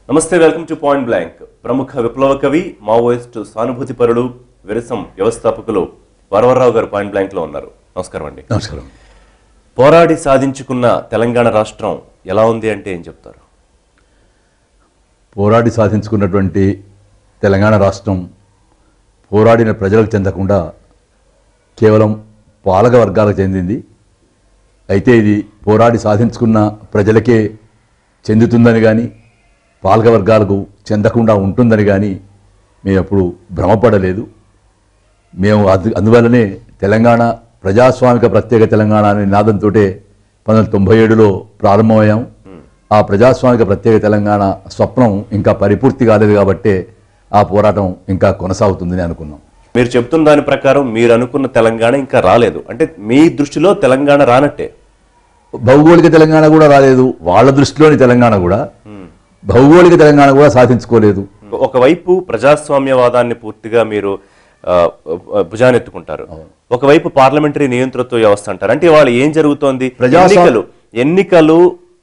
నమస్తే welcome to point blank ప్రముఖ విప్లవ కవి మావోయిస్టు సానుభూతి పరుడు విరసం వ్యవస్థాపకులు వరవరరావు గారు పాయింట్ బ్లాంక్ లో ఉన్నారు నమస్కారం అండి నమస్కారం పోరాడి సాధించుకున్న తెలంగాణ రాష్ట్రం ఎలా ఉంది అంటే ఏం చెప్తారు పోరాడి సాధించుకున్నటువంటి తెలంగాణ రాష్ట్రం పోరాడిన ప్రజలకు చెందకుండా కేవలం పాలక వర్గాలకు చెందింది అయితే ఇది పోరాడి సాధించుకున్న ప్రజలకే చెందుతుందని కానీ పాలక వర్గాలకు చెందకుండా ఉంటుందని కానీ మేము ఎప్పుడు భ్రమపడలేదు మేము అందు అందువల్లనే తెలంగాణ ప్రజాస్వామిక ప్రత్యేక తెలంగాణ అనే నినాదంతో పంతొమ్మిది వందల తొంభై ఏడులో ప్రారంభమయ్యాం ఆ ప్రజాస్వామిక ప్రత్యేక తెలంగాణ స్వప్నం ఇంకా పరిపూర్తి కాలేదు కాబట్టే ఆ పోరాటం ఇంకా కొనసాగుతుందని అనుకున్నాం మీరు చెప్తున్న దాని ప్రకారం మీరు అనుకున్న తెలంగాణ ఇంకా రాలేదు అంటే మీ దృష్టిలో తెలంగాణ రానట్టే భౌగోళిక తెలంగాణ కూడా రాలేదు వాళ్ళ దృష్టిలోని తెలంగాణ కూడా భౌగోళిక తెలంగాణ కూడా సాధించుకోలేదు ఒకవైపు ప్రజాస్వామ్యవాదాన్ని పూర్తిగా మీరు ఆ, ఆ, భుజానెత్తుకుంటారు ఒకవైపు పార్లమెంటరీ నియంతృత్వ వ్యవస్థ అంటారు అంటే వాళ్ళు ఏం జరుగుతోంది ప్రజాస్వా- ఎన్నికలు ఎన్నికలు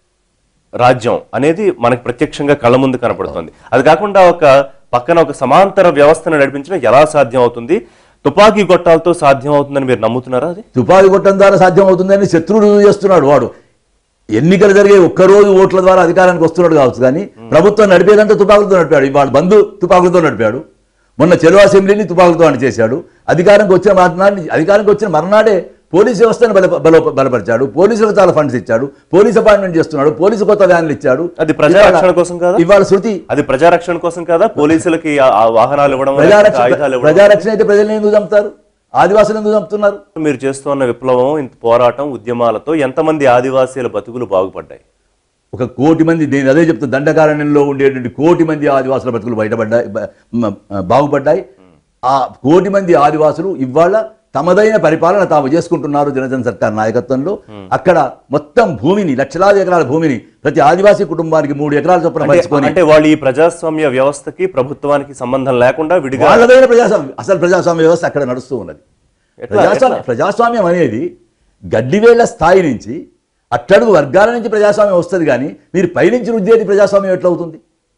రాజ్యం అనేది మనకు ప్రత్యక్షంగా కళ్ళ ముందు కనపడుతుంది అది కాకుండా ఒక పక్కన ఒక సమాంతర వ్యవస్థను నడిపించడం ఎలా సాధ్యం అవుతుంది తుపాకీ గొట్టాలతో సాధ్యం అవుతుందని మీరు నమ్ముతున్నారా అది తుపాకీ కొట్టడం ద్వారా సాధ్యం అవుతుందని శత్రువులు రుజువు చేస్తున్నాడు వాడు ఎన్నికలు జరిగే ఒక్కరోజు ఓట్ల ద్వారా అధికారానికి వస్తున్నాడు కావచ్చు కానీ ప్రభుత్వం నడిపేదంతా తుపాకులతో నడిపాడు ఇవాళ బంధు తుపాకులతో నడిపాడు మొన్న చెరువు అసెంబ్లీని తుపాకులతో అని చేశాడు అధికారంకి వచ్చిన మర్నాడు అధికారంకి వచ్చిన మర్నాడే పోలీస్ వ్యవస్థను బల బల బలపరిచాడు పోలీసులకు చాలా ఫండ్స్ ఇచ్చాడు పోలీస్ అపాయింట్మెంట్ చేస్తున్నాడు పోలీసు కొత్త వ్యాన్లు ఇచ్చాడు అది ప్రజారక్షణ ఇవాళ- కోసం కాదా? ఇవాళ శృతి అది ప్రజారక్షణ కోసం కదా పోలీసులకి ఆ- ఆ వాహనాలు ఇవ్వడం లేకపోతే ప్రజారక్షణ ఆయుధాలు ఇవ్వడం ప్రజారక్షణ అయితే ప్రజల్ని ఎందుకు చంపుతారు ఆదివాసులు ఎందుకు చంపుతున్నారు మీరు చేస్తున్న విప్లవం ఇంత పోరాటం ఉద్యమాలతో ఎంతమంది ఆదివాసీల బతుకులు బాగుపడ్డాయి ఒక కోటి మంది నేను అదే చెప్తా దండకారణ్యంలో ఉండేటువంటి కోటి మంది ఆదివాసుల బతుకులు బయటపడ్డాయి బ- మ- బాగుపడ్డాయి ఆ కోటి మంది ఆదివాసులు ఇవాళ తమదైన పరిపాలన తాము చేసుకుంటున్నారు జనజన సర్కార్ నాయకత్వంలో అక్కడ మొత్తం భూమిని లక్షలాది ఎకరాల భూమిని ప్రతి ఆదివాసీ కుటుంబానికి మూడు ఎకరాల చొప్పున అంటే- పంచుకొని అంటే వాళ్ళు ఈ ప్రజాస్వామ్య వ్యవస్థకి ప్రభుత్వానికి సంబంధం లేకుండా విడిగా వాళ్ళదైన ప్రజాస్వామ్యం అసలు ప్రజాస్వామ్య వ్యవస్థ అక్కడ నడుస్తూ ఉన్నది ఎట్లా? ప్రజాస్వామ్యం ప్రజాస్వామ్యం అనేది గడ్డివేళ్ల స్థాయి నుంచి అట్టడుగు వర్గాల నుంచి ప్రజాస్వామ్యం వస్తుంది కానీ మీరు పైనుంచి రుద్దేది ప్రజాస్వామ్యం ఎట్లా అవుతుంది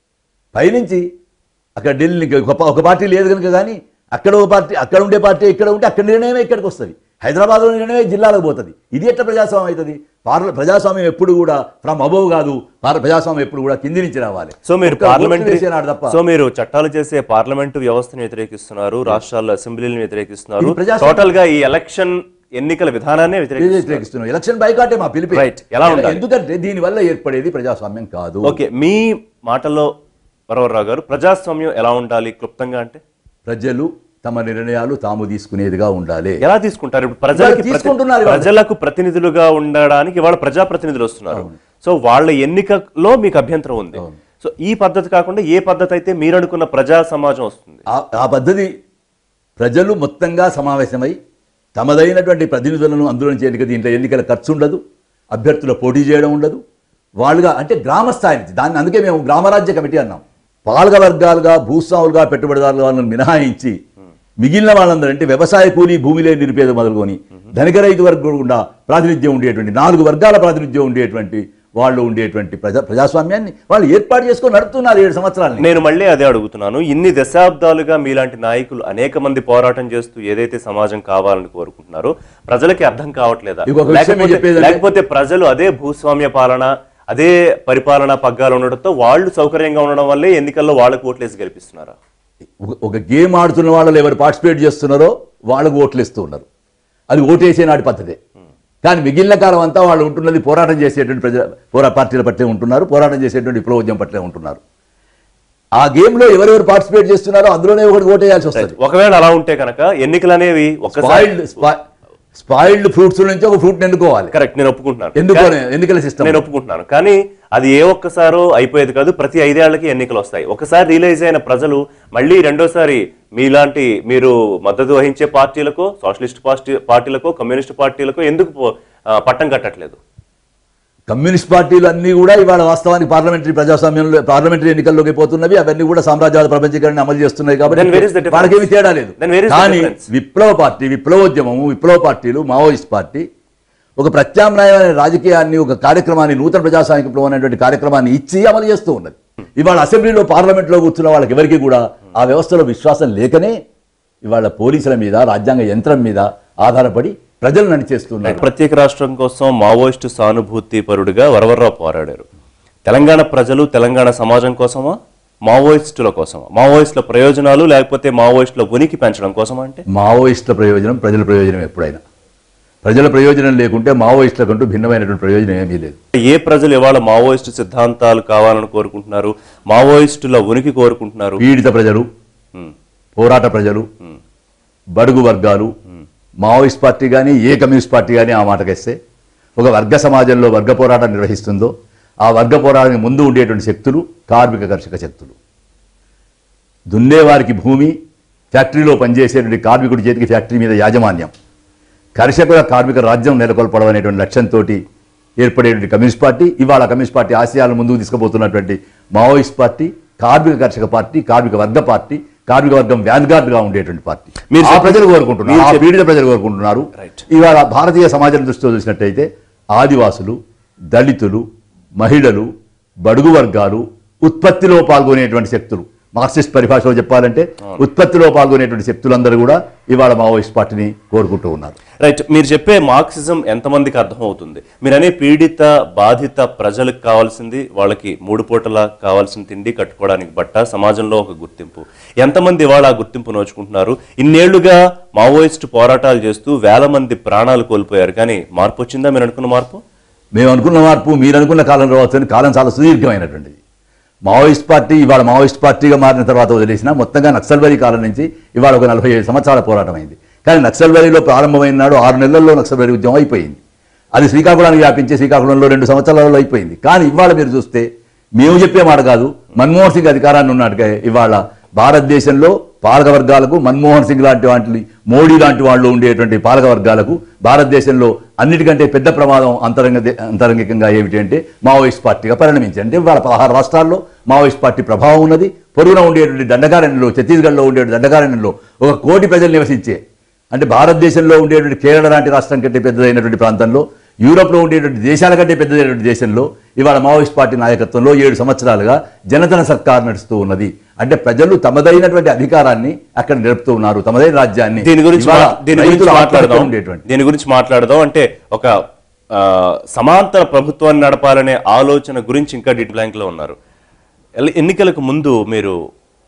పైనుంచి అక్కడ ఢిల్లీ ఒక పా- ఒక పార్టీ లేదు కనుక కానీ అక్కడ ఒక పార్టీ అక్కడ ఉండే పార్టీ ఇక్కడ ఉంటే అక్కడ నిర్ణయమే ఇక్కడికి వస్తుంది హైదరాబాద్లో నిర్ణయమే జిల్లాలకు పోతుంది ఇది ఎట్లా ప్రజాస్వామ్యం అవుతుంది పార్ల ప్రజాస్వామ్యం ఎప్పుడు కూడా ఫ్రమ్ అబోవ్ కాదు పార్ల ప్రజాస్వామ్యం ఎప్పుడు కూడా కింది నుంచి రావాలి సో మీరు ఒక్క ఓట్లు పార్లమెంటరీ వేసేనాడు తప్ప సో మీరు చట్టాలు చేసే పార్లమెంటు వ్యవస్థను వ్యతిరేకిస్తున్నారు రాష్ట్రాల్లో అసెంబ్లీలను వ్యతిరేకిస్తున్నారు ఇది ప్రజాస్వామ్యం. టోటల్ గా ఈ ఎలక్షన్ ఎన్నికల విధానాన్ని వ్యతిరేకిస్తున్నారు వ్యతిరేకిస్తున్నాం ఎలక్షన్ బైకాటే మా పిలిపి Right. ఎలా ఉండాలి? ఎందుకంటే దీని వల్ల ఏర్పడేది ప్రజాస్వామ్యం కాదు ఓకే మీ మాటల్లో వరవరరావు గారు ప్రజాస్వామ్యం ఎలా ఉండాలి క్లుప్తంగా అంటే ప్రజలు తమ నిర్ణయాలు తాము తీసుకునేదిగా ఉండాలి ఎలా తీసుకుంటారు ఇప్పుడు ప్రజలకి ప్రతి- తీసుకుంటున్నారు ఇవాళ. ప్రజలకు ప్రతినిధులుగా ఉండడానికి ఇవాళ ప్రజా ప్రతినిధులు వస్తున్నారు సో వాళ్ళ ఎన్నికలో మీకు అభ్యంతరం ఉంది సో ఈ పద్ధతి కాకుండా ఏ పద్ధతి అయితే మీరు అనుకున్న ప్రజా సమాజం వస్తుంది ఆ- ఆ పద్ధతి ప్రజలు మొత్తంగా సమావేశమై తమదైనటువంటి ప్రతినిధులను అందులో నుంచి ఎన్నిక దీంట్లో ఎన్నికల ఖర్చు ఉండదు అభ్యర్థుల పోటీ చేయడం ఉండదు వాళ్ళుగా అంటే గ్రామ స్థాయి నుంచి దాన్ని అందుకే మేము గ్రామరాజ్య కమిటీ అన్నాం పాలక వర్గాలుగా భూస్వాములుగా పెట్టుబడిదారుల వాళ్ళని మినహాయించి మిగిలిన వాళ్ళందరూ అంటే వ్యవసాయ కూలీ భూమిలే నిరుపేద మొదలుకొని ధనిక రైతు వర్గం గుండా ప్రాతినిధ్యం ఉండేటువంటి నాలుగు వర్గాల ప్రాతినిధ్యం ఉండేటువంటి వాళ్ళు ఉండేటువంటి ప్రజా ప్రజాస్వామ్యాన్ని వాళ్ళు ఏర్పాటు చేసుకొని నడుపుతున్నారు ఏడు సంవత్సరాలని నేను మళ్ళీ అదే అడుగుతున్నాను ఇన్ని దశాబ్దాలుగా మీలాంటి నాయకులు అనేక మంది పోరాటం చేస్తూ ఏదైతే సమాజం కావాలని కోరుకుంటున్నారో ప్రజలకి అర్థం కావట్లేదా ఇంకొక విషయం నేను లేకపోతే చెప్పేదంటే- లేకపోతే ప్రజలు అదే భూస్వామ్య పాలన అదే పరిపాలన పగ్గాలు ఉండడంతో వాళ్ళు సౌకర్యంగా ఉండడం వల్లే ఎన్నికల్లో వాళ్ళకు ఓట్లేసి గెలిపిస్తున్నారా ఒక- ఒక గేమ్ ఆడుతున్న వాళ్ళు ఎవరు పార్టిసిపేట్ చేస్తున్నారో వాళ్ళకు ఓట్లు ఇస్తూ ఉన్నారు అది ఓటేసే నాటి పద్ధతే కానీ మిగిలిన కాలం అంతా వాళ్ళు ఉంటున్నది పోరాటం చేసేటువంటి ప్రజల పోరా పార్టీల పట్లే ఉంటున్నారు పోరాటం చేసేటువంటి విప్లవోద్యమం పట్లే ఉంటున్నారు ఆ గేమ్లో ఎవరెవరు పార్టిసిపేట్ చేస్తున్నారో అందులోనే ఒకటి ఓటేయాల్సి వస్తుంది ఒకవేళ అలా ఉంటే కనుక ఎన్నికలు అనేవి ఒకసారి స్పాయిల్డ్ స్పాయిల్డ్ ఫ్రూట్స్ నుంచి ఒక ఫ్రూట్ ఎన్నుకోవాలి కరెక్ట్ నేను ఒప్పుకుంటున్నాను ఎందుకు కానీ- ఎన్నికల సిస్టమ్ నేను ఒప్పుకుంటున్నాను కానీ అది ఏ ఒక్కసారో అయిపోయేది కాదు ప్రతి ఐదేళ్లకి ఎన్నికలు వస్తాయి ఒకసారి రియలైజ్ అయిన ప్రజలు మళ్ళీ రెండోసారి మీలాంటి మీరు మద్దతు వహించే పార్టీలకు సోషలిస్ట్ పార్టీ పార్టీలకు కమ్యూనిస్ట్ పార్టీలకు ఎందుకు పో- ఆ, పట్టం కట్టట్లేదు కమ్యూనిస్ట్ పార్టీలు అన్ని కూడా ఇవాళ వాస్తవానికి పార్లమెంటరీ ప్రజాస్వామ్యంలో పార్లమెంటరీ ఎన్నికల్లోకి పోతున్నవి అవన్నీ కూడా సామ్రాజ్యాల ప్రపంచీకరణ అమలు చేస్తున్నాయి Then where is the కాబట్టి difference? వాళ్ళకేమి తేడా లేదు Then where is the కానీ difference? విప్లవ పార్టీ విప్లవోద్యమము విప్లవ పార్టీలు మావోయిస్ట్ పార్టీ ఒక ప్రత్యామ్నాయమైన రాజకీయాన్ని ఒక కార్యక్రమాన్ని నూతన ప్రజాస్వామిక విప్లవం అనేటువంటి కార్యక్రమాన్ని ఇచ్చి అమలు చేస్తూ ఉన్నది ఇవాళ అసెంబ్లీలో పార్లమెంట్లో కూర్చున్న వాళ్ళకి ఎవరికి కూడా ఆ వ్యవస్థలో విశ్వాసం లేకనే ఇవాళ పోలీసుల మీద రాజ్యాంగ యంత్రం మీద ఆధారపడి ప్రజలు నడిచేస్తున్నారు ప్రత్యేక రాష్ట్రం కోసం మావోయిస్టు సానుభూతి పరుడుగా వరవర్రావు పోరాడారు తెలంగాణ ప్రజలు తెలంగాణ సమాజం కోసమా మావోయిస్టుల కోసమా మావోయిస్టుల ప్రయోజనాలు లేకపోతే మావోయిస్టుల ఉనికి పెంచడం కోసమా అంటే మావోయిస్టుల ప్రయోజనం ప్రజల ప్రయోజనం ఎప్పుడైనా ప్రజల ప్రయోజనం లేకుంటే మావోయిస్టులకంటూ భిన్నమైనటువంటి ప్రయోజనం ఏమీ లేదు ఏ ప్రజలు ఇవాళ మావోయిస్టు సిద్ధాంతాలు కావాలని కోరుకుంటున్నారు మావోయిస్టుల ఉనికి కోరుకుంటున్నారు పీడిత ప్రజలు ఉమ్, పోరాట ప్రజలు ఉమ్, బడుగు వర్గాలు మావోయిస్ట్ పార్టీ కానీ ఏ కమ్యూనిస్ట్ పార్టీ కానీ ఆ మాటకేస్తే ఒక వర్గ సమాజంలో వర్గ పోరాటం నిర్వహిస్తుందో ఆ వర్గ పోరాటానికి ముందు ఉండేటువంటి శక్తులు కార్మిక కర్షక శక్తులు దున్నేవారికి భూమి ఫ్యాక్టరీలో పనిచేసేటువంటి కార్మికుడి చేతికి ఫ్యాక్టరీ మీద యాజమాన్యం కర్షకుల కార్మిక రాజ్యం నెలకొల్పడం అనేటువంటి లక్ష్యంతో ఏర్పడేటువంటి కమ్యూనిస్ట్ పార్టీ ఇవాళ కమ్యూనిస్ట్ పార్టీ ఆశయాలను ముందుకు తీసుకుపోతున్నటువంటి మావోయిస్ట్ పార్టీ కార్మిక కర్షక పార్టీ కార్మిక వర్గ పార్టీ కార్మిక వర్గం వ్యాన్గార్డ్ గా ఉండేటువంటి పార్టీ మీరు ఆ చెప్పి- ప్రజలు కోరుకుంటున్నారు మీరు ఆ చెప్పి- పీడిత ప్రజలు కోరుకుంటున్నారు Right. ఇవాళ భారతీయ సమాజం దృష్టిలో చూసినట్టయితే ఆదివాసులు దళితులు మహిళలు బడుగు వర్గాలు ఉత్పత్తిలో పాల్గొనేటువంటి శక్తులు మార్క్సిస్ట్ పరిభాషలో చెప్పాలంటే ఉత్పత్తిలో పాల్గొనేటువంటి శక్తులందరూ కూడా ఇవాళ మావోయిస్ట్ పార్టీని కోరుకుంటూ ఉన్నారు రైట్ మీరు చెప్పే మార్క్సిజం ఎంతమందికి అర్థమవుతుంది మీరు అనే పీడిత బాధిత ప్రజలకు కావాల్సింది వాళ్ళకి మూడు పూటల కావాల్సిన తిండి కట్టుకోవడానికి బట్ట సమాజంలో ఒక గుర్తింపు ఎంతమంది ఇవాళ ఆ గుర్తింపు నోచుకుంటున్నారు ఇన్నేళ్లుగా మావోయిస్టు పోరాటాలు చేస్తూ వేల మంది ప్రాణాలు కోల్పోయారు కానీ మార్పు వచ్చిందా మీరు అనుకున్న మార్పు మేము అనుకున్న మార్పు మీరు అనుకున్న కాలం రావచ్చు కాలం చాలా సుదీర్ఘమైనటువంటిది మావోయిస్ట్ పార్టీ ఇవాళ మావోయిస్ట్ పార్టీగా మారిన తర్వాత వదిలేసిన మొత్తంగా నక్సల్బరీ కాలం నుంచి ఇవాళ ఒక నలభై ఏడు సంవత్సరాల పోరాటం అయింది కానీ నక్సల్బరీలో ప్రారంభమైన నాడు ఆరు నెలల్లో నక్సల్బరీ ఉద్యమం అయిపోయింది అది శ్రీకాకుళానికి వ్యాపించి శ్రీకాకుళంలో రెండు సంవత్సరాలలో అయిపోయింది కానీ ఇవాళ మీరు చూస్తే మేము చెప్పే మాట కాదు మన్మోహన్ సింగ్ అధికారాన్ని ఉన్నాడుగా ఇవాళ భారతదేశంలో పాలక వర్గాలకు మన్మోహన్ సింగ్ లాంటి వాటి మోడీ లాంటి వాళ్ళు ఉండేటువంటి పాలక వర్గాలకు భారతదేశంలో అన్నిటికంటే పెద్ద ప్రమాదం అంతరంగ అంతరంగికంగా ఏమిటి అంటే మావోయిస్ట్ పార్టీగా పరిణమించింది అంటే వాళ్ళ పదహారు రాష్ట్రాల్లో మావోయిస్ట్ పార్టీ ప్రభావం ఉన్నది పొరుగున ఉండేటువంటి దండకారణ్యంలో ఛత్తీస్గఢ్లో ఉండేటువంటి దండకారణ్యంలో ఒక కోటి ప్రజలు నివసించే అంటే భారతదేశంలో ఉండేటువంటి కేరళ లాంటి రాష్ట్రం కంటే పెద్దదైనటువంటి ప్రాంతంలో యూరోప్లో ఉండేటువంటి దేశాల కంటే పెద్దదైనటువంటి దేశంలో ఇవాళ మావోయిస్ట్ పార్టీ నాయకత్వంలో ఏడు సంవత్సరాలుగా జనతన సర్కార్ నడుస్తూ ఉన్నది అంటే ప్రజలు తమదైనటువంటి అధికారాన్ని అక్కడ నిలుపుతూ ఉన్నారు తమదైన రాజ్యాన్ని దీని గురించి ఇవాళ మా- దీని గురించి రైతుల ఆత్మహత్య మాట్లాడదాం ఉండేటువంటి దీని గురించి మాట్లాడదాం అంటే ఒక ఆ, సమాంతర ప్రభుత్వాన్ని నడపాలనే ఆలోచన గురించి ఇంకా డీట్ బ్లాంక్ లో ఉన్నారు ఎల్- ఎన్నికలకు ముందు మీరు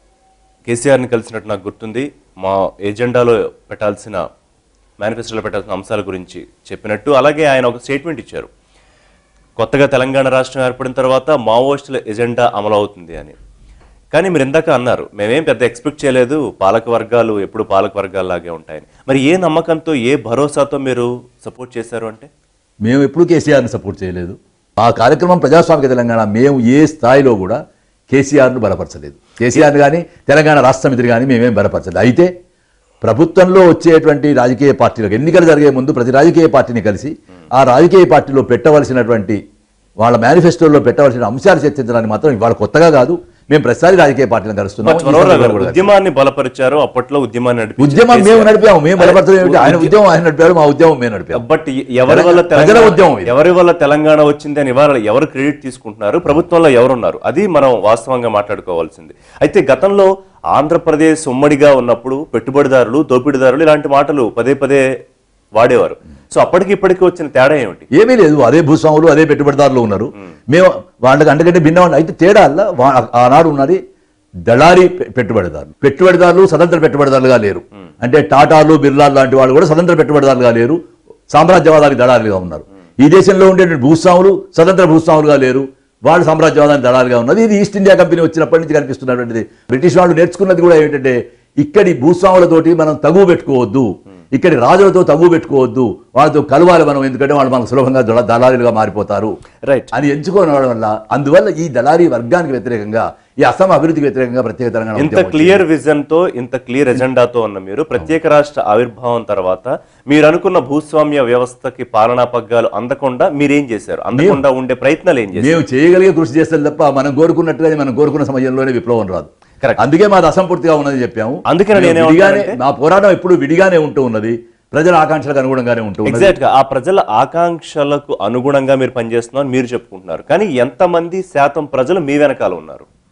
కేసీఆర్ని కలిసినట్టు నాకు గుర్తుంది మా ఎజెండాలో పెట్టాల్సిన మేనిఫెస్టోలో పెట్టాల్సిన అంశాల గురించి చెప్పినట్టు అలాగే ఆయన ఒక స్టేట్మెంట్ ఇచ్చారు కొత్తగా తెలంగాణ రాష్ట్రం ఏర్పడిన తర్వాత మావోయిస్టుల ఎజెండా అమలు అవుతుంది అని కానీ మీరు ఇందాక అన్నారు మేమేం పెద్ద ఎక్స్పెక్ట్ చేయలేదు పాలక వర్గాలు ఎప్పుడు పాలక వర్గాల్లాగే ఉంటాయని మరి ఏ నమ్మకంతో ఏ భరోసాతో మీరు సపోర్ట్ చేశారు అంటే మేము ఎప్పుడూ కేసీఆర్ని సపోర్ట్ చేయలేదు ఆ కార్యక్రమం ప్రజాస్వామిక తెలంగాణ మేము ఏ స్థాయిలో కూడా కేసీఆర్ను బలపరచలేదు కేసీఆర్ కానీ తెలంగాణ రాష్ట్ర సమితిని కానీ మేమేం బలపరచలేదు అయితే ప్రభుత్వంలో వచ్చేటువంటి రాజకీయ పార్టీలకు ఎన్నికలు జరిగే ముందు ప్రతి రాజకీయ పార్టీని కలిసి ఆ రాజకీయ పార్టీలో పెట్టవలసినటువంటి వాళ్ళ మేనిఫెస్టోలో పెట్టవలసిన అంశాలు చర్చించడానికి మాత్రం ఇవాళ కొత్తగా కాదు మేము ప్రతిసారి రాజకీయ పార్టీలను కలుస్తున్నాం ఈ చొరవరావు గారు సందర్భంలో కూడా ఉద్యమాన్ని బలపరిచారు అప్పట్లో ఉద్యమాన్ని నడిపించారు ఉద్యమం మేము కేసీఆర్. నడిపాము మేము బలపరచడం ఏమిటి ఆయన ఉద్యమం ఆయన నడిపారు మా ఉద్యమం మేము నడిపాము బట్ ఎవరి వల్ల ప్రజల తెలంగాణ ఉద్యమం ఇది. ఎవరి వల్ల తెలంగాణ వచ్చింది అని ఇవాళ ఎవరు క్రెడిట్ తీసుకుంటున్నారు ప్రభుత్వంలో ఎవరున్నారు అది మనం వాస్తవంగా మాట్లాడుకోవాల్సింది అయితే గతంలో ఆంధ్రప్రదేశ్ ఉమ్మడిగా ఉన్నప్పుడు పెట్టుబడిదారులు దోపిడీదారులు ఇలాంటి మాటలు పదే పదే వాడేవారు సో అప్పటికి ఇప్పటికి వచ్చిన తేడా ఏమిటి ఏమీ లేదు అదే భూస్వాములు అదే పెట్టుబడిదారులు ఉన్నారు మేము వాళ్ళకి అంతకంటే భిన్న అయితే తేడా అల్ల వా- ఆనాడు ఉన్నది దళారీ పె- పెట్టుబడిదారులు పెట్టుబడిదారులు స్వతంత్ర పెట్టుబడిదారులుగా లేరు అంటే టాటాలు బిర్లాలు లాంటి వాళ్ళు కూడా స్వతంత్ర పెట్టుబడిదారులుగా లేరు సామ్రాజ్యవాదానికి దళారులుగా ఉన్నారు ఈ దేశంలో ఉండేటువంటి భూస్వాములు స్వతంత్ర భూస్వాములుగా లేరు వాళ్ళు సామ్రాజ్యవాదానికి దళాలుగా ఉన్నది ఇది ఈస్ట్ ఇండియా కంపెనీ వచ్చినప్పటి నుంచి కనిపిస్తున్నటువంటిది బ్రిటిష్ వాళ్ళు నేర్చుకున్నది కూడా ఏంటంటే ఇక్కడి భూస్వాములతోటి మనం తగువ పెట్టుకోవద్దు ఇక్కడి రాజులతో తగువ పెట్టుకోవద్దు వాళ్ళతో కలవాలి మనం ఎందుకంటే వాళ్ళు మనకు సులభంగా దళ- దళారీలుగా మారిపోతారు రైట్ అని ఎంచుకోవడం వల్ల అందువల్ల ఈ దళారీ వర్గానికి వ్యతిరేకంగా ఈ అసమ అభివృద్ధికి వ్యతిరేకంగా ప్రత్యేక తెలంగాణ ఇంత ఉద్యమం వచ్చింది. క్లియర్ విజన్ తో ఇంత క్లియర్ ఎజెండాతో ఉన్న మీరు ప్రత్యేక రాష్ట్ర ఆవిర్భావం తర్వాత మీరు అనుకున్న భూస్వామ్య వ్యవస్థకి పాలనా పగ్గాలు అందకుండా మీరేం చేశారు అందకుండా ఉండే ప్రయత్నాలు ఏం చేశారు మేము చేయగలిగే కృషి చేస్తాం తప్ప మనం కోరుకున్నట్టుగా మనం కోరుకున్న సమయంలోనే విప్లవం రాదు Correct. అందుకే మాది అసంపూర్తిగా ఉన్నది చెప్పాము అందుకనే మేము నేనేమంటానంటే- విడిగానే మా పోరాటం ఎప్పుడు విడిగానే ఉంటూ ఉన్నది ప్రజల ఆకాంక్షలకు అనుగుణంగానే ఉంటూ ఉన్నది ఎగ్జాక్ట్ గా ఆ ప్రజల ఆకాంక్షలకు అనుగుణంగా మీరు పనిచేస్తున్నారు మీరు చెప్పుకుంటున్నారు కానీ ఎంతమంది శాతం ప్రజలు మీ వెనకాల ఉన్నారు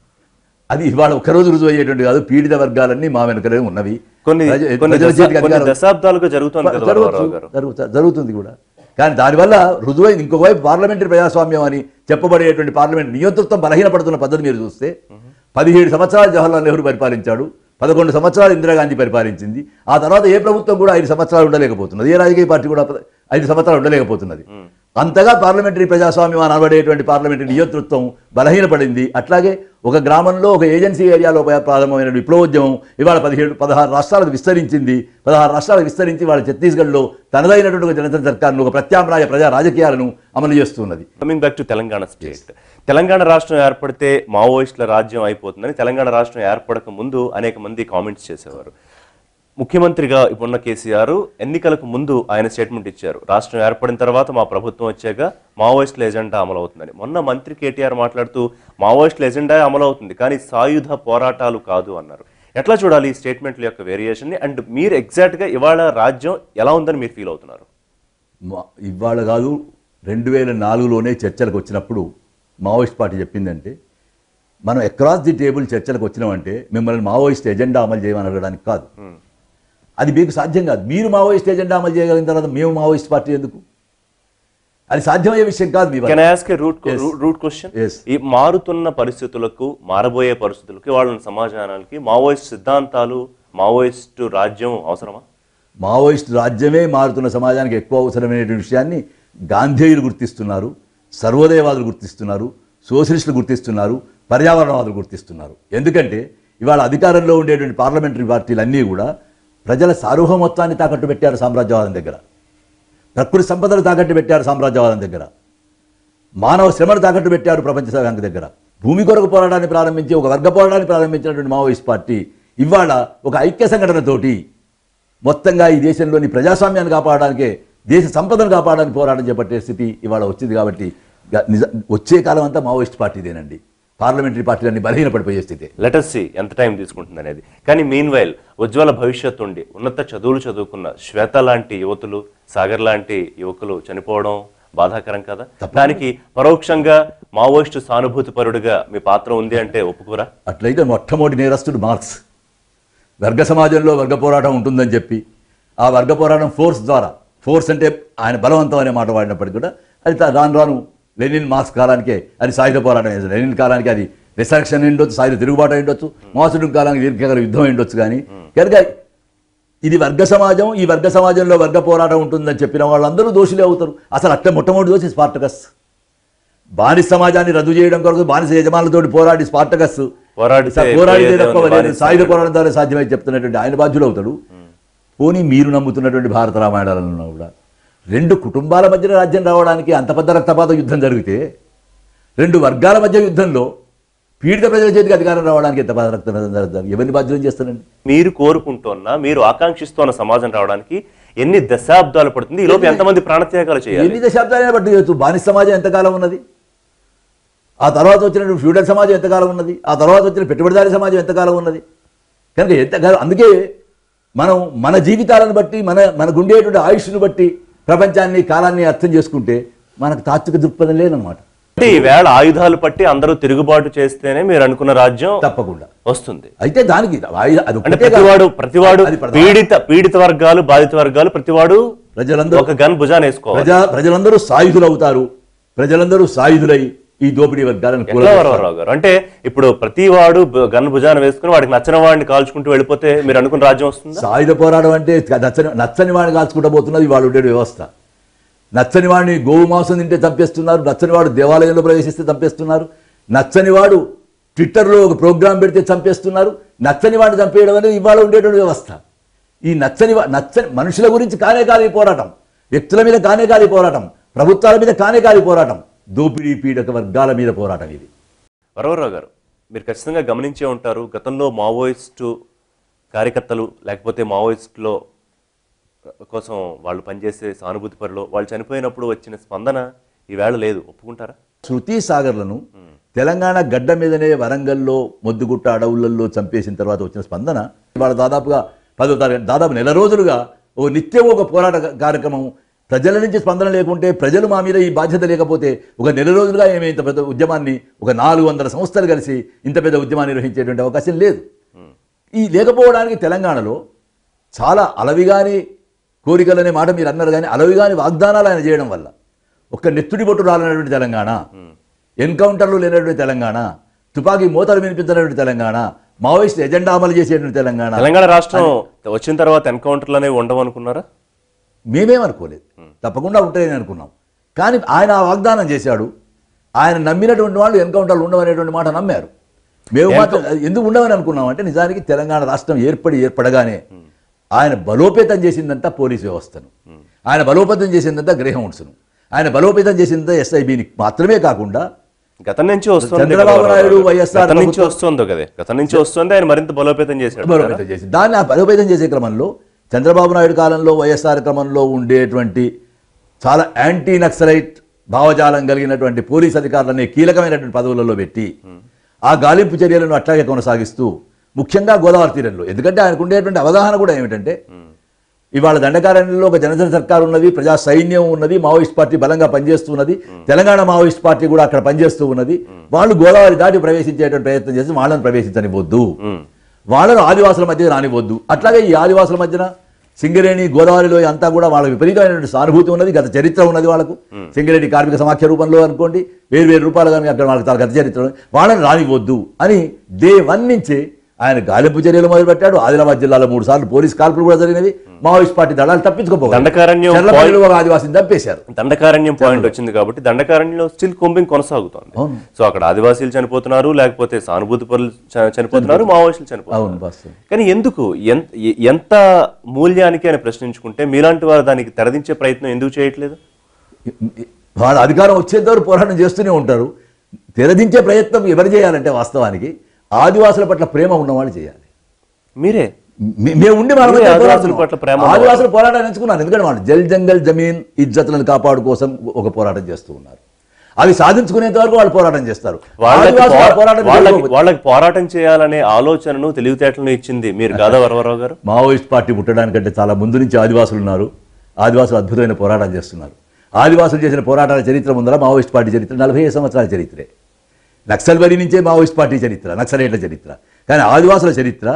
అది ఇవాళ ఒక్కరోజు రుజువు అయ్యేటువంటి కాదు పీడిత వర్గాలన్నీ మా వెనుకనే ఉన్నవి కొన్ని ప్రజ- కొన్ని ప్రజల దశ- చేతికి కొన్ని అధికారం- దశాబ్దాలుగా జరుగుతోంది కదా జరగవచ్చు, వరవరరావు గారు జరుగుతా- జరుగుతుంది కూడా కానీ దానివల్ల రుజువైంది ఇంకొక వైపు పార్లమెంటరీ ప్రజాస్వామ్యం అని చెప్పబడేటువంటి పార్లమెంట్ నియంతృత్వం బలహీనపడుతున్న పద్ధతి మీరు చూస్తే పదిహేడు సంవత్సరాలు జవహర్లాల్ నెహ్రూ పరిపాలించాడు పదకొండు సంవత్సరాలు ఇందిరాగాంధీ పరిపాలించింది ఆ తర్వాత ఏ ప్రభుత్వం కూడా ఐదు సంవత్సరాలు ఉండలేకపోతున్నది ఏ రాజకీయ పార్టీ కూడా పద- ఐదు సంవత్సరాలు ఉండలేకపోతున్నది అంతగా పార్లమెంటరీ ప్రజాస్వామ్యం అని అనబడేటువంటి పార్లమెంటరీ నియంతృత్వం బలహీనపడింది అట్లాగే ఒక గ్రామంలో ఒక ఏజెన్సీ ఏరియాలో ప్రారంభమైన విప్లవోద్యమం ఇవాళ పదిహేడు పదహారు రాష్ట్రాలకు విస్తరించింది పదహారు రాష్ట్రాలకు విస్తరించి వాళ్ళ ఛత్తీస్గఢ్లో తనదైనటువంటి ఒక జనతా సర్కార్ను ఒక ప్రత్యామ్నాయ ప్రజా రాజకీయాలను అమలు చేస్తున్నది coming back to Telangana state Telangana రాష్ట్రం ఏర్పడితే మావోయిస్టుల రాజ్యం అయిపోతుందని తెలంగాణ రాష్ట్రం ఏర్పడక ముందు అనేక మంది కామెంట్స్ చేసేవారు ముఖ్యమంత్రిగా ఇప్పుడున్న కేసీఆర్ ఎన్నికలకు ముందు ఆయన స్టేట్మెంట్ ఇచ్చారు రాష్ట్రం ఏర్పడిన తర్వాత మా ప్రభుత్వం వచ్చాక మావోయిస్టుల ఎజెండా అమలు అవుతుందని మొన్న మంత్రి కేటీఆర్ మాట్లాడుతూ మావోయిస్టుల ఎజెండా అమలు అవుతుంది కానీ సాయుధ పోరాటాలు కాదు అన్నారు ఎట్లా చూడాలి ఈ స్టేట్మెంట్ల యొక్క వేరియేషన్ని అండ్ మీరు ఎగ్జాక్ట్గా ఇవాళ రాజ్యం ఎలా ఉందని మీరు ఫీల్ అవుతున్నారు మా- ఇవాళ కాదు రెండు వేల నాలుగులోనే చర్చలకు వచ్చినప్పుడు మావోయిస్ట్ పార్టీ చెప్పిందంటే మనం అక్రాస్ ది టేబుల్ చర్చలకు వచ్చినామంటే మిమ్మల్ని మావోయిస్ట్ ఎజెండా అమలు చేయమని అడగడానికి కాదు అది మీకు సాధ్యం కాదు మీరు మావోయిస్ట్ ఎజెండా అమలు చేయగలిగిన తర్వాత మేము మావోయిస్ట్ పార్టీ ఎందుకు అది సాధ్యమయ్యే విషయం కాదు మీ వల్ల. Can ask root root question Yes. ఈ మారుతున్న పరిస్థితులకు మారబోయే పరిస్థితులకి వాళ్ళ సమాజానికి మావోయిస్ట్ సిద్ధాంతాలు మావోయిస్ట్ రాజ్యం అవసరమా మావోయిస్ట్ రాజ్యమే మారుతున్న సమాజానికి ఎక్కువ అవసరమైనటువంటి విషయాన్ని గాంధేయులు గుర్తిస్తున్నారు సర్వోదయవాదులు గుర్తిస్తున్నారు సోషలిస్టులు గుర్తిస్తున్నారు పర్యావరణవాదులు గుర్తిస్తున్నారు ఎందుకంటే ఇవాళ అధికారంలో ఉండేటువంటి పార్లమెంటరీ పార్టీలన్నీ కూడా ప్రజల సార్వభౌమత్వాన్ని తాకట్టు పెట్టారు సామ్రాజ్యవాదం దగ్గర ప్రకృతి సంపదలు తాకట్టు పెట్టారు సామ్రాజ్యవాదం దగ్గర మానవ శ్రమను తాకట్టు పెట్టారు ప్రపంచ బ్యాంక్ దగ్గర భూమి కొరకు పోరాటాన్ని ప్రారంభించి ఒక వర్గ పోరాటాన్ని ప్రారంభించినటువంటి మావోయిస్ట్ పార్టీ ఇవాళ ఒక ఐక్య సంఘటనతోటి మొత్తంగా ఈ దేశంలోని ప్రజాస్వామ్యాన్ని కాపాడడానికే దేశ సంపదను కాపాడడానికి పోరాటం చేపట్టే స్థితి ఇవాళ వచ్చింది కాబట్టి గ- నిజ వచ్చే కాలం అంతా మావోయిస్ట్ పార్టీదేనండి పార్లమెంటరీ పార్టీలన్నీ బలహీనపడిపోయే స్థితి లెటస్ సి ఎంత టైం తీసుకుంటుంది అనేది కానీ మీన్ వైల్ ఉజ్వల భవిష్యత్తు ఉండి ఉన్నత చదువులు చదువుకున్న శ్వేత లాంటి యువతులు సాగర్ లాంటి యువకులు చనిపోవడం బాధాకరం కదా దానికి పరోక్షంగా మావోయిస్టు సానుభూతి పరుడుగా మీ పాత్ర ఉంది అంటే ఒప్పుకోరా అట్లయితే మొట్టమొదటి నేరస్తుడు మార్క్స్ వర్గ సమాజంలో వర్గ పోరాటం ఉంటుందని చెప్పి ఆ వర్గ పోరాటం ఫోర్స్ ద్వారా ఫోర్స్ అంటే ఆయన బలవంతం అనే మాట వాడినప్పటికీ కూడా అది తా- రాను రాను లెనిన్ మార్క్స్ కాలానికే అది సాయుధ పోరాటం అయ్యేది. లెనిన్ కాలానికి అది రిసర్క్షన్ ఉండొచ్చు సాయుధ తిరుగుబాటు ఉండొచ్చు మాసుడు కాలానికి దీర్ఘకాల యుద్ధం ఉండొచ్చు కానీ కనుక ఇది వర్గ సమాజం ఈ వర్గ సమాజంలో వర్గ పోరాటం ఉంటుందని చెప్పిన వాళ్ళందరూ దోషులే అవుతారు అసలు అట్లా మొట్టమొదటి దోషి స్పార్టకస్ బానిస సమాజాన్ని రద్దు చేయడం కొరకు బానిస యజమానులతో పోరాడి స్పార్టకస్ పోరాడితే పోరాడితే పోయేదే తప్ప ఉంది లేదు. బానిస. సాయుధ పోరాటం ద్వారా సాధ్యమై చెప్తున్నటువంటి ఆయన బాధ్యులు అవుతాడు పోనీ మీరు నమ్ముతున్నటువంటి భారత రామాయణాలలో కూడా రెండు కుటుంబాల మధ్య రాజ్యం రావడానికి అంత పెద్ద రక్తపాత యుద్ధం జరిగితే రెండు వర్గాల మధ్య యుద్ధంలో పీడిత ప్రజల చేతికి అధికారం రావడానికి ఎంత పెద్ద రక్త జరుగుతుంది ఎవరిని బాధ్యులు చేస్తారండి మీరు కోరుకుంటున్న మీరు ఆకాంక్షిస్తున్న సమాజం రావడానికి ఎన్ని దశాబ్దాలు పడుతుంది ఈ లోపు ఎంతమంది ప్రాణత్యాగాలు చేయాలి ఎన్ని దశాబ్దాలైనా బట్టి చేయొచ్చు బానిస సమాజం ఎంతకాలం ఉన్నది ఆ తర్వాత వచ్చిన ఫ్యూడల్ సమాజం ఎంతకాలం ఉన్నది ఆ తర్వాత వచ్చిన పెట్టుబడిదారీ సమాజం ఎంతకాలం ఉన్నది కనుక ఎంతకాలం అందుకే మనం మన జీవితాలను బట్టి మన మనకు ఉండేటువంటి ఆయుష్ను బట్టి ప్రపంచాన్ని కాలాన్ని అర్థం చేసుకుంటే మనకు తాత్విక దృక్పథం లేదనమాట అంటే ఈవేళ ఆయుధాలు పట్టి అందరూ తిరుగుబాటు చేస్తేనే మీరు అనుకున్న రాజ్యం తప్పకుండా వస్తుంది అయితే దానికి ఆయుధ- అది అంటే ఒక్కటే కాదు. ప్రతివాడు ప్రతివాడు అది ప్రధాన- పీడిత పీడిత వర్గాలు బాధిత వర్గాలు ప్రతివాడు ప్రజలందరూ ఒక గన్ భుజాన్ని వేసుకోవాలి ప్రజా ప్రజలందరూ సాయుధులు అవుతారు ప్రజలందరూ సాయుధులై ఈ దోపిడీ వర్గాలను ఎట్లా కూలదోస్తారు. వరవరావు గారు అంటే ఇప్పుడు ప్రతి వాడు బ- గన్ భుజాన్ని వేసుకుని వాడికి నచ్చిన వాడిని కాల్చుకుంటూ వెళ్ళిపోతే మీరు అనుకున్న రాజ్యం వస్తుందా సాయుధ పోరాటం అంటే నచ్చని నచ్చని వాడిని కాల్చుకుంటూ పోతున్నది వాళ్ళు ఉండే వ్యవస్థ నచ్చని వాడిని గోవు మాంసం తింటే చంపేస్తున్నారు నచ్చని వాడు దేవాలయంలో ప్రవేశిస్తే చంపేస్తున్నారు నచ్చని వాడు ట్విట్టర్లో ఒక ప్రోగ్రాం పెడితే చంపేస్తున్నారు నచ్చని వాడిని చంపేయడం అనేది ఇవాళ ఉండేటువంటి వ్యవస్థ ఈ నచ్చని వా- నచ్చని మనుషుల గురించి కానే కాదు ఈ పోరాటం వ్యక్తుల మీద కానే కాదు ఈ పోరాటం ప్రభుత్వాల మీద కానే కాదు ఈ పోరాటం దోపిడీ పీడక వర్గాల మీద పోరాటం ఇది వరవరావు గారు మీరు ఖచ్చితంగా గమనించే ఉంటారు గతంలో మావోయిస్టు కార్యకర్తలు లేకపోతే మావోయిస్టులో కోసం వాళ్ళు పనిచేసే సానుభూతి పరులు వాళ్ళు చనిపోయినప్పుడు వచ్చిన స్పందన ఈవేళ లేదు ఒప్పుకుంటారా శృతి సాగర్లను తెలంగాణ గడ్డ మీదనే వరంగల్లో మొద్దుగుట్ట అడవులలో చంపేసిన తర్వాత వచ్చిన స్పందన ఇవాళ దాదాపుగా పదో తారీఖు దాదాపు నెల రోజులుగా ఓ నిత్యం ఒక పోరాట కార్యక్రమం ప్రజల నుంచి స్పందన లేకుంటే ప్రజలు మా మీద ఈ బాధ్యత లేకపోతే ఒక నెల రోజులుగా ఏమి ఇంత పెద్ద ఉద్యమాన్ని ఒక నాలుగు వందల సంస్థలు కలిసి ఇంత పెద్ద ఉద్యమాన్ని నిర్వహించేటువంటి అవకాశం లేదు ఈ లేకపోవడానికి తెలంగాణలో చాలా అలవిగాని కోరికలు అనే మాట మీరు అన్నారు కానీ అలవిగాని వాగ్దానాలు ఆయన చేయడం వల్ల ఒక్క నెత్తుడి బొట్టు రాలనటువంటి తెలంగాణ ఎన్కౌంటర్లు లేనటువంటి తెలంగాణ తుపాకీ మూతలు వినిపించినటువంటి తెలంగాణ మావోయిస్ట్ ఎజెండా అమలు చేసేటువంటి తెలంగాణ తెలంగాణ రాష్ట్రం వచ్చిన తర్వాత ఎన్కౌంటర్లు అనేవి ఉండవనుకున్నారా మేమేమనుకోలేదు తప్పకుండా ఉంటాయని అనుకున్నాం కానీ ఆయన ఆ వాగ్దానం చేశాడు ఆయన నమ్మినటువంటి వాళ్ళు ఎన్కౌంటర్లు ఉండవనేటువంటి మాట నమ్మారు మేము మాత్రం ఎందుకు ఉండవని అనుకున్నాం అంటే నిజానికి తెలంగాణ రాష్ట్రం ఏర్పడి ఏర్పడగానే ఆయన బలోపేతం చేసిందంతా పోలీస్ వ్యవస్థను ఆయన బలోపేతం చేసిందంతా గ్రేహౌండ్స్ను ఆయన బలోపేతం చేసిందంతా ఎస్ఐబిని మాత్రమే కాకుండా గతం నుంచి వస్తుంది చంద్రబాబు కదా నాయుడు, వరవరావు గారు. వైఎస్ఆర్ గతం నుంచి ప్రభుత్వం- వస్తుంది కదే గతం నుంచి వస్తుంది ఆయన మరింత బలోపేతం చేశాడు బలోపేతం చేసి దాన్ని ఆ బలోపేతం చేసే క్రమంలో చంద్రబాబు నాయుడు కాలంలో వైఎస్ఆర్ క్రమంలో ఉండేటువంటి చాలా యాంటీ నక్సలైట్ భావజాలం కలిగినటువంటి పోలీస్ అధికారులనే కీలకమైనటువంటి పదవులలో పెట్టి ఆ గాలింపు చర్యలను అట్లాగే కొనసాగిస్తూ ముఖ్యంగా గోదావరి తీరంలో ఎందుకంటే ఆయనకు ఉండేటువంటి అవగాహన కూడా ఏమిటంటే ఇవాళ దండకారణ్యంలో ఒక జనసేన సర్కార్ ఉన్నది ప్రజా సైన్యం ఉన్నది మావోయిస్ట్ పార్టీ బలంగా పనిచేస్తున్నది తెలంగాణ మావోయిస్ట్ పార్టీ కూడా అక్కడ పనిచేస్తూ ఉన్నది వాళ్ళు గోదావరి దాటి ప్రవేశించేటువంటి ప్రయత్నం చేసి వాళ్ళని ప్రవేశించనివ్వద్దు వాళ్ళను ఆదివాసుల మధ్య రానివ్వద్దు అట్లాగే ఈ ఆదివాసుల మధ్యన సింగరేణి గోదావరిలో అంతా కూడా వాళ్ళకి విపరీతమైనటువంటి సానుభూతి ఉన్నది గత చరిత్ర ఉన్నది వాళ్ళకు సింగరేణి కార్మిక సమాఖ్య రూపంలో అనుకోండి వేరు వేరు రూపాలు కానీ అక్కడ వాళ్ళకి చాలా గత చరిత్ర ఉన్నది. వాళ్ళని రానివ్వద్దు అని డే వన్ నుంచే ఆయన గాలింపు చర్యలు మొదలుపెట్టాడు ఆదిలాబాద్ జిల్లాలో మూడు సార్లు పోలీస్ కాల్పులు కూడా జరిగినవి మావోయిస్ట్ పార్టీ దళాలు తప్పించుకోపోయారు దండకారణ్యం చర్లపల్లిలో ఒక ఆదివాసిని చంపేశారు దండకారణ్యం పాయింట్ వచ్చింది కాబట్టి దండకారణ్యంలో స్టిల్ కొంబింగ్ కొనసాగుతోంది అవును. సో అక్కడ ఆదివాసీలు చనిపోతున్నారు లేకపోతే సానుభూతి పరులు చ- చనిపోతున్నారు మావోయిస్టులు చనిపోతున్నారు అవును బస్ కానీ ఎందుకు ఎంత ఎ- ఎంత మూల్యానికి అని ప్రశ్నించుకుంటే మీలాంటి వారు దానికి తెరదించే ప్రయత్నం ఎందుకు చేయట్లేదు వాళ్ళ అధికారం వచ్చేంత వరకు పోరాటం చేస్తూనే ఉంటారు తెరదించే ప్రయత్నం ఎవరు చేయాలంటే వాస్తవానికి ఆదివాసుల పట్ల ప్రేమ ఉన్నవాళ్ళు చేయాలి మీరే మే- మేము ఉండి మనం మీరే అయితే ఆదివాసుల పోరాడుతున్నాం. పట్ల ప్రేమ ఉన్నవాళ్ళు. ఆదివాసుల పోరాటాన్ని ఎంచుకున్నారు ఎందుకంటే వాళ్ళు జల్ జంగల్ జమీన్ ఇజ్జతులను కాపాడు కోసం ఒక పోరాటం చేస్తూ ఉన్నారు అవి సాధించుకునేంత వరకు వాళ్ళు పోరాటం చేస్తారు వాళ్ళకి ఆదివాసులు ఆ పో- పోరాటం వాళ్ళకి చేయకపోతే- వాళ్ళకి పోరాటం చేయాలనే ఆలోచనను తెలివితేటలను ఇచ్చింది మీరు కాదా వరవరావు గారు మావోయిస్ట్ పార్టీ పుట్టడానికంటే చాలా ముందు నుంచి ఆదివాసులు ఉన్నారు ఆదివాసులు అద్భుతమైన పోరాటం చేస్తున్నారు ఆదివాసులు చేసిన పోరాటాల చరిత్ర ముందర మావోయిస్ట్ పార్టీ చరిత్ర నలభై ఐదు సంవత్సరాల చరిత్రే నక్సల్బరీ నుంచే మావోయిస్ట్ పార్టీ చరిత్ర నక్సలైట్ల చరిత్ర కానీ ఆదివాసుల చరిత్ర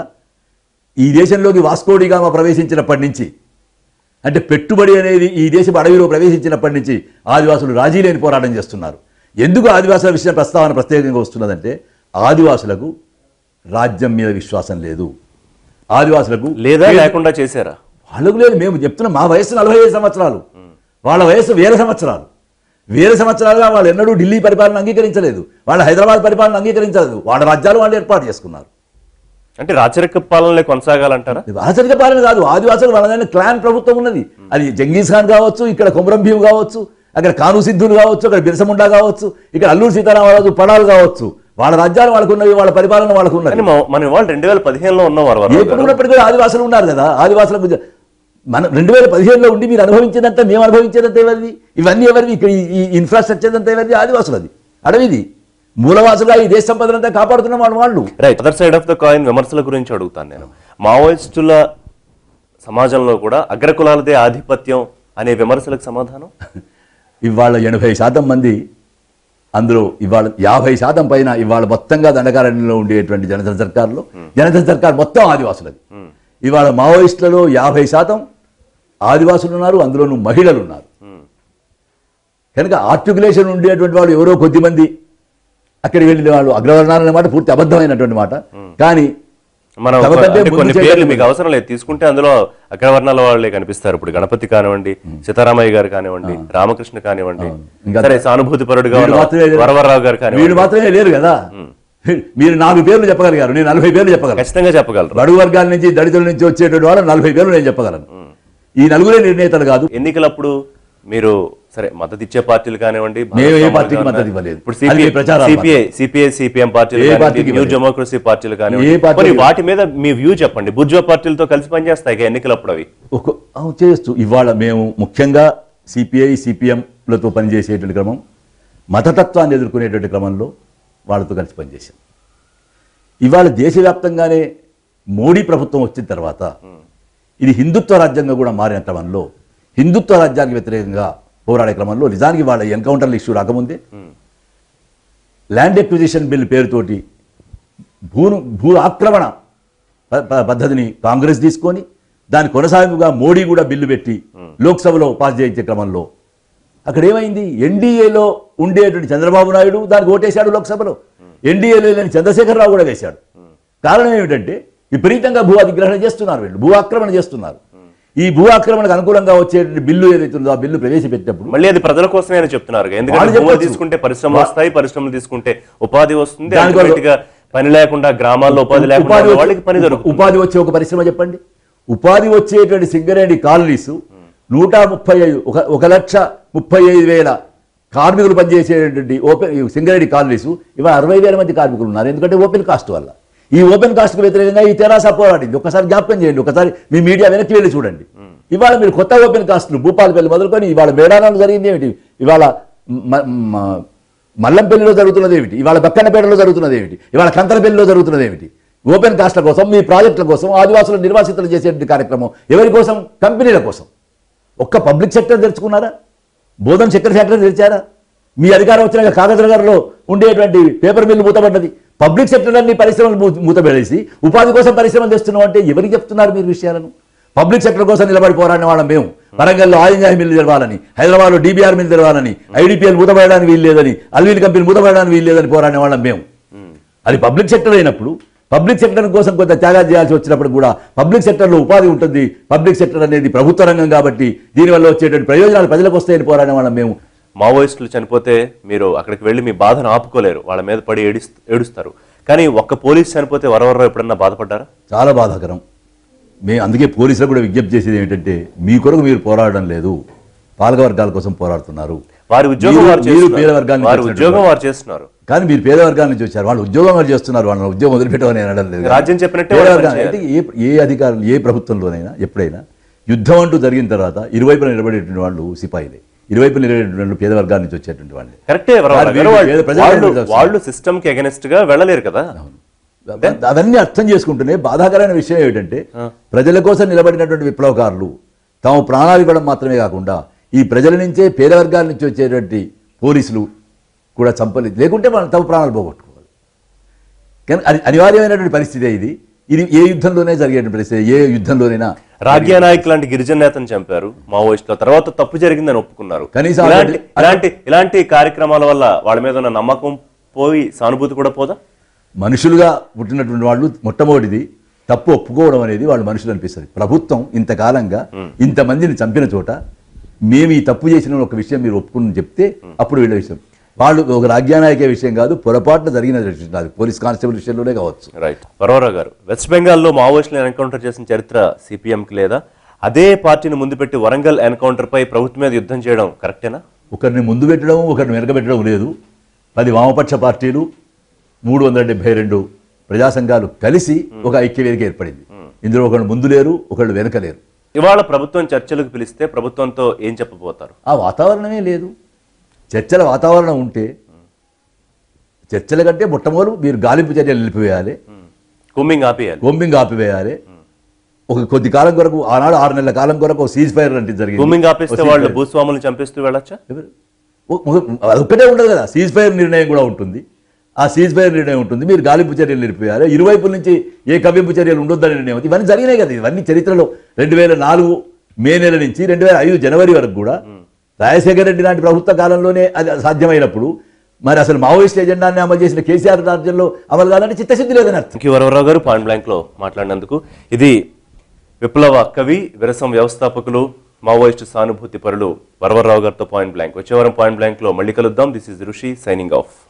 ఈ దేశంలోకి వాస్కోడిగామా ప్రవేశించినప్పటి నుంచి అంటే పెట్టుబడి అనేది ఈ దేశపు అడవిలో ప్రవేశించినప్పటి నుంచి ఆదివాసులు రాజీ లేని పోరాటం చేస్తున్నారు ఎందుకు ఆదివాసుల విషయం ప్రస్తావన ప్రత్యేకంగా వస్తున్నదంటే ఆదివాసులకు రాజ్యం మీద విశ్వాసం లేదు ఆదివాసులకు లేదా లేకుండా చేశారా వాళ్ళకు లేదు మేము చెప్తున్నాం మా వయసు నలభై ఐదు సంవత్సరాలు వాళ్ళ వయసు వేల సంవత్సరాలు వేల సంవత్సరాలుగా వాళ్ళు ఎన్నడూ ఢిల్లీ పరిపాలన అంగీకరించలేదు వాళ్ళ హైదరాబాద్ పరిపాలన అంగీకరించలేదు వాళ్ళ రాజ్యాలు వాళ్ళు ఏర్పాటు చేసుకున్నారు అంటే రాచరిక పాలనలే కొనసాగాలంటారా రాచరిక పాలన కాదు ఆదివాసులు వాళ్ళ క్లాన్ ప్రభుత్వం ఉన్నది అది జంగీస్ ఖాన్ కావచ్చు ఇక్కడ కొమరం భీమ్ కావచ్చు అక్కడ కాను సిద్ధులు కావచ్చు అక్కడ బిర్సముండా కావచ్చు ఇక్కడ అల్లూరు సీతారామరాజు పడాలు కావచ్చు వాళ్ళ రాజ్యాలు వాళ్ళకు ఉన్నవి వాళ్ళ పరిపాలన వాళ్ళకు ఉన్నది కానీ మా- మన వాళ్ళు రెండు వేల పదిహేనులో ఉన్నాం వరవరావు ఎప్పుడు గారు ఉన్నప్పటికీ కూడా ఆదివాసులు ఉన్నారు కదా ఆదివాసులకు జ- మన రెండు వేల పదిహేనులో ఉండి మీరు అనుభవించేదంతా మేము అనుభవించేదంతా ఎవరిది ఇవన్నీ ఎవరిది ఇక్కడ ఈ- ఈ ఇన్ఫ్రాస్ట్రక్చర్ అంతా ఎవరిది ఆదివాసులది అడవిది మూలవాసులుగా ఈ దేశ సంపదనంతా కాపాడుతున్న వాళ్ళు వాళ్ళు right other side of the coin విమర్శల గురించి అడుగుతాను నేను మావోయిస్టుల సమాజంలో కూడా అగ్రకులాలదే ఆధిపత్యం అనే విమర్శలకు సమాధానం ఇవాళ ఎనభై శాతం మంది అందులో ఇవాళ యాభై శాతం పైన ఇవాళ మొత్తంగా దండకారణ్యంలో ఉండేటువంటి జనసేన సర్కారులో జనసేన సర్కార్ మొత్తం ఆదివాసులది ఇవాళ మావోయిస్టులలో యాభై శాతం ఆదివాసులు ఉన్నారు అందులోనూ మహిళలు ఉన్నారు కనుక ఆర్టికులేషన్ ఉండేటువంటి వాళ్ళు ఎవరో కొద్దిమంది అక్కడికి వెళ్ళిన వాళ్ళు అగ్రవర్ణాలు అనే మాట పూర్తి అబద్ధమైనటువంటి మాట కానీ మనం తమ ఒక- కంటే అంటే ముందు కొన్ని చేయగలిగిన- పేర్లు మీకు అవసరం లేదు తీసుకుంటే అందులో అగ్రవర్ణాల వాళ్ళే కనిపిస్తారు ఇప్పుడు గణపతి కానివ్వండి సీతారామయ్య గారు కానివ్వండి రామకృష్ణ కానివ్వండి ఇంకా- సరే సానుభూతి పరుడుగా వీళ్ళు ఉన్న మాత్రమే లేరు. వరవరరావు గారు వీళ్ళు కానివ్వండి మాత్రమే లేరు కదా మీరు నాలుగు పేర్లు చెప్పగలిగారు నేను నలభై పేర్లు చెప్పగలను ఖచ్చితంగా చెప్పగలరు బడుగు వర్గాల నుంచి దళితుల నుంచి వచ్చేటువంటి వాళ్ళు నలభై పేర్లు నేను చెప్పగలను ఈ నలుగురే నిర్ణేతలు కాదు ఎన్నికలప్పుడు మీరు సరే మద్దతు ఇచ్చే పార్టీలు కానివ్వండి మేము ఏ భాగస్వాములు పార్టీకి కానివ్వండి. మద్దతు ఇవ్వలేదు. ఇప్పుడు అది మీ ప్రచారాలు సిపిఐ సిపిఐ సిపిఎం పార్టీలు ఏ కానివ్వండి, పార్టీకి న్యూ ఇవ్వలేదు. డెమోక్రసీ పార్టీలు ఏ కానివ్వండి పార్టీకి మరి ఇవ్వలేదు. వాటి మీద మీ వ్యూ చెప్పండి బుర్జువా పార్టీలతో కలిసి పనిచేస్తాయి ఇక ఎన్నికలప్పుడు అవి ఒక అవును, చేయొచ్చు ఇవాళ మేము ముఖ్యంగా సిపిఐ సిపిఎంలతో పనిచేసేటువంటి క్రమం మతతత్వాన్ని ఎదుర్కొనేటువంటి క్రమంలో వాళ్ళతో కలిసి పనిచేశాం ఇవాళ దేశవ్యాప్తంగానే మోడీ ప్రభుత్వం వచ్చిన తర్వాత ఇది హిందుత్వ రాజ్యంగా కూడా మారిన క్రమంలో హిందుత్వ రాజ్యానికి వ్యతిరేకంగా పోరాడే క్రమంలో నిజానికి వాళ్ళ ఎన్కౌంటర్లు ఇష్యూ రాకముందే ల్యాండ్ ఎక్విజిషన్ బిల్ పేరుతోటి భూను భూ ఆక్రమణ ప- ప- పద్ధతిని కాంగ్రెస్ తీసుకొని దాని కొనసాగుగా మోడీ కూడా బిల్లు పెట్టి లోక్సభలో పాస్ చేయించే క్రమంలో అక్కడ ఏమైంది ఎన్డీఏలో ఉండేటువంటి చంద్రబాబు నాయుడు దానికి ఓటేశాడు లోక్సభలో ఎన్డీఏలో లేని చంద్రశేఖరరావు కూడా వేశాడు కారణం ఏమిటంటే విపరీతంగా భూ అధిగ్రహణ చేస్తున్నారు వీళ్ళు భూ ఆక్రమణ చేస్తున్నారు ఈ భూ ఆక్రమణకు అనుకూలంగా వచ్చేటువంటి బిల్లు ఏదైతే ఉందో ఆ బిల్లు ప్రవేశపెట్టినప్పుడు మళ్ళీ అది ప్రజల కోసమే అని చెప్తున్నారు ఎందుకంటే వాళ్ళు భూములు చెప్పొచ్చు. తీసుకుంటే పరిశ్రమలు వస్తాయి పరిశ్రమలు తీసుకుంటే ఉపాధి వస్తుంది దాని వల్ల- Ultimate గా పని లేకుండా గ్రామాల్లో ఉపాధి లేకుండా ఉపాధి ఉన్న వచ్చే- వాళ్ళకి పని దొరుకుతుంది ఉపాధి వచ్చే ఒక పరిశ్రమ చెప్పండి ఉపాధి వచ్చేటువంటి సింగరేణి కాలనీస్ నూట ముప్పై ఐదు ఒక ఒక లక్ష ముప్పై ఐదు వేల కార్మికులు పనిచేసేటువంటి ఓపెన్ ఈ సింగరేణి కాలనీస్ ఇవాళ అరవై వేల మంది కార్మికులు ఉన్నారు ఎందుకంటే ఓపెన్ కాస్ట్ వల్ల ఈ ఓపెన్ కాస్ట్కు వ్యతిరేకంగా ఈ తెరాస పోరాడింది ఒకసారి జ్ఞాపకం చేయండి ఒకసారి మీ మీడియా వెనక్కి వెళ్ళి చూడండి ఇవాళ మీరు కొత్త ఓపెన్ కాస్ట్లు భూపాలపల్లి మొదలుకొని ఇవాళ మేడారాలు జరిగింది ఏమిటి ఇవాళ మ- మ- మల్లంపల్లిలో జరుగుతున్నది ఏమిటి ఇవాళ బక్కనపేటలో జరుగుతున్నది ఏమిటి ఇవాళ కంకరపల్లిలో జరుగుతున్నది ఏమిటి ఓపెన్ కాస్ట్ల కోసం మీ ప్రాజెక్టుల కోసం ఆదివాసులు నిర్వాసితులు చేసేటువంటి కార్యక్రమం ఎవరి కోసం కంపెనీల కోసం ఒక్క పబ్లిక్ సెక్టర్ తెరుచుకున్నారా బోధన్ చక్కెర ఫ్యాక్టరీ తెరిచారా మీ అధికారం వచ్చినాక కాగజనగర్లో ఉండేటువంటి పేపర్ మిల్లు మూతపడ్డది పబ్లిక్ సెక్టర్ అన్ని పరిశ్రమలు మూ- మూతపడేసి ఉపాధి కోసం పరిశ్రమలు తెస్తున్నాం అంటే ఎవరికి చెప్తున్నారు మీరు విషయాలను పబ్లిక్ సెక్టర్ కోసం నిలబడి పోరాడిన వాళ్ళం మేము వరంగల్లో ఆయిల్ మిల్లు తెరవాలని హైదరాబాద్లో డీబీఆర్ మిల్లు తెరవాలని ఐడిపిఎల్ మూతపడడానికి వీలు లేదని అల్వీల్ కంపెనీ మూతపడడానికి వీలు లేదని పోరాడిన వాళ్ళం మేము అది పబ్లిక్ సెక్టర్ అయినప్పుడు పబ్లిక్ సెక్టర్ కోసం కొంత త్యాగాలు చేయాల్సి వచ్చినప్పుడు కూడా పబ్లిక్ సెక్టర్లో ఉపాధి ఉంటుంది పబ్లిక్ సెక్టర్ అనేది ప్రభుత్వ రంగం కాబట్టి దీనివల్ల వచ్చేటువంటి ప్రయోజనాలు ప్రజలకు వస్తాయని పోరాడిన వాళ్ళం మేము మావోయిస్టులు చనిపోతే మీరు అక్కడికి వెళ్ళి మీ బాధను ఆపుకోలేరు వాళ్ళ మీద పడి ఏడిస్- ఏడుస్తారు కానీ ఒక్క పోలీస్ చనిపోతే వరవరో ఎప్పుడన్నా బాధపడ్డారా చాలా బాధాకరం మేము అందుకే పోలీసులకు కూడా విజ్ఞప్తి చేసేది ఏంటంటే మీ కొరకు మీరు పోరాడడం లేదు పాలక వర్గాల కోసం పోరాడుతున్నారు వారి ఉద్యోగం మీరు- వారు మీరు పేద చేస్తున్నారు వర్గాన్ని వారి చేసినటువంటి ఉద్యోగం వారు చేస్తున్నారు కానీ మీరు పేద వర్గాల నుంచి వచ్చారు వాళ్ళు ఉద్యోగం వాళ్ళు చేస్తున్నారు వాళ్ళని ఉద్యోగం వదిలిపెట్టమని అనడం లేదు రాజ్యం చెప్పినట్టే పేద వాళ్ళు వర్గాలు పనిచేయాలి. అయితే ఏ ఏ అధికారులు ఏ ప్రభుత్వంలోనైనా ఎప్పుడైనా యుద్ధం అంటూ జరిగిన తర్వాత ఇరువైపున నిలబడేటువంటి వాళ్ళు సిపాయిలే ఇరువైపున నిలబడేటువంటి వాళ్ళు పేద వర్గాల నుంచి వచ్చేటువంటి వాళ్ళే కరెక్టే వరవర వారు గారు. వీళ్ళు పేద ప్రజలు వాళ్ళు చేస్తారు. వాళ్ళు సిస్టమ్ కి అగెనిస్ట్ గా వెళ్ళలేరు కదా అవన్నీ అర్థం చేసుకుంటూనే బాధాకరమైన విషయం ఏమిటంటే ప్రజల కోసం నిలబడినటువంటి విప్లవకారులు తాము ప్రాణాలు ఇవ్వడం మాత్రమే కాకుండా ఈ ప్రజల నుంచే పేద వర్గాల నుంచి వచ్చేటువంటి పోలీసులు కూడా చంపలేదు లేకుంటే వాళ్ళు తమ ప్రాణాలు పోగొట్టుకోవాలి కానీ అది అనివార్యమైనటువంటి పరిస్థితి ఇది ఇది ఏ యుద్ధంలోనే జరిగేటువంటి పరిస్థితి ఏ యుద్ధంలోనైనా రాజ్య నాయక్ లాంటి గిరిజన నేతను చంపారు మావోయిస్టుల తర్వాత తప్పు జరిగిందని ఒప్పుకున్నారు కనీసం ఇలాంటి అలాంటి- ఇలాంటి ఇలాంటి కార్యక్రమాల వల్ల వాళ్ళ మీద ఉన్న నమ్మకం పోయి సానుభూతి కూడా పోదా మనుషులుగా పుట్టినటువంటి వాళ్ళు మొట్టమొదటిది తప్పు ఒప్పుకోవడం అనేది వాళ్ళు మనుషులు అనిపిస్తుంది ప్రభుత్వం ఇంతకాలంగా ఇంతమందిని చంపిన చోట మేము ఈ తప్పు చేసిన ఒక విషయం మీరు ఒప్పుకుని చెప్తే అప్పుడు వీళ్ళ విషయం వాళ్ళు ఒక రాజ్యానాయకే విషయం కాదు పొరపాటున జరిగిన విషయం కాదు పోలీస్ కానిస్టేబుల్ విషయంలోనే కావచ్చు రైట్ వరవరా గారు వెస్ట్ బెంగాల్లో మావోయిస్టులను ఎన్కౌంటర్ చేసిన చరిత్ర సిపిఎంకి లేదా అదే పార్టీని ముందు పెట్టి వరంగల్ ఎన్కౌంటర్ పై ప్రభుత్వం మీద యుద్ధం చేయడం కరెక్టేనా ఒకరిని ముందు పెట్టడం ఒకరిని వెనకబెట్టడం లేదు పది వామపక్ష పార్టీలు మూడు వందల డెబ్బై రెండు ప్రజా సంఘాలు కలిసి ఒక ఐక్యవేదిక ఏర్పడింది ఇందులో ఒకళ్ళు ముందు లేరు ఒకళ్ళు వెనక లేరు ఇవాళ ప్రభుత్వం చర్చలకు పిలిస్తే ప్రభుత్వంతో ఏం చెప్పబోతారు ఆ వాతావరణమే లేదు చర్చల వాతావరణం ఉంటే చర్చల కంటే మొట్టమొదలు మీరు గాలింపు చర్యలు నిలిపివేయాలి కుమ్మింగ్ ఆపేయాలి గోంబింగ్ ఆపివేయాలి ఒక కొద్ది కాలం కొరకు ఆనాడు ఆరు నెలల కాలం కొరకు ఒక సీజ్ ఫైర్ అంటే జరిగింది కుమ్మింగ్ ఆపేస్తే వాళ్ళు భూస్వాములను చంపేస్తూ వెళ్ళొచ్చా ఎవరు? ఒ- ఒ- అది ఒక్కటే ఉండదు కదా సీజ్ ఫైర్ నిర్ణయం కూడా ఉంటుంది ఆ సీజ్ ఫైర్ నిర్ణయం ఉంటుంది మీరు గాలింపు చర్యలు నిలిపివేయాలి ఇరువైపుల నుంచి ఏ కవ్వింపు చర్యలు ఉండొద్దని నిర్ణయం ఉంది. ఇవన్నీ జరిగినాయి కదా ఇవన్నీ చరిత్రలో రెండు వేల నాలుగు మే నెల నుంచి రెండు వేల ఐదు జనవరి వరకు కూడా రాజశేఖర రెడ్డి లాంటి ప్రభుత్వ కాలంలోనే అది సాధ్యమైనప్పుడు మరి అసలు మావోయిస్ట్ ఎజెండాన్ని అమలు చేసిన కేసీఆర్ రాజ్యంలో అమలు కావాలంటే చిత్తశుద్ధి లేదని అర్థం థ్యాంక్ యూ వరవరావు గారు పాయింట్ బ్లాంక్ లో మాట్లాడినందుకు ఇది విప్లవ కవి విరసం వ్యవస్థాపకులు మావోయిస్టు సానుభూతి పరులు వరవరరావు గారితో పాయింట్ బ్లాంక్ వచ్చే వారం పాయింట్ బ్లాంక్ లో మళ్ళీ కలుద్దాం this is Rishi signing of